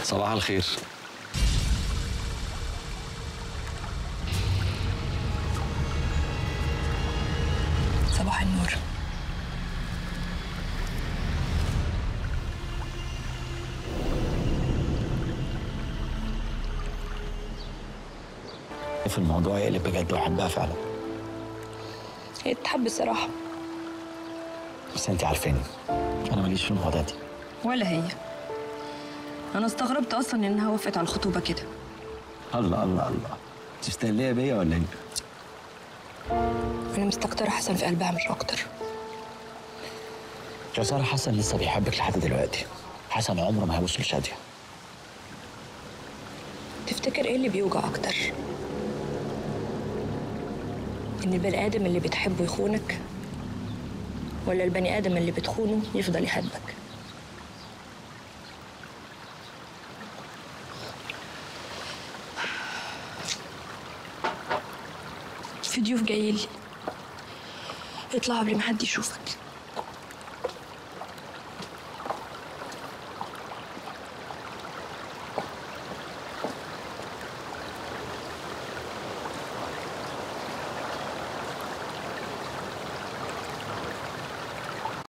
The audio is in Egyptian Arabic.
صباح الخير صباح النور في الموضوع يقلب بجد واحبها فعلا هي تتحب الصراحة بس انت عارفاني انا ماليش في المواضيع دي ولا هي أنا استغربت أصلا إنها وافقت على الخطوبة كده الله الله الله تستقليه بيا ولا ايه؟ أنا مستكترة حسن في قلبها مش أكتر يا ساره حسن لسه بيحبك لحد دلوقتي حسن عمره ما هيبص لشاديه تفتكر إيه اللي بيوجع أكتر؟ إن البني آدم اللي بتحبه يخونك ولا البني آدم اللي بتخونه يفضل يحبك في ضيوف جايين لي اطلع قبل ما حد يشوفك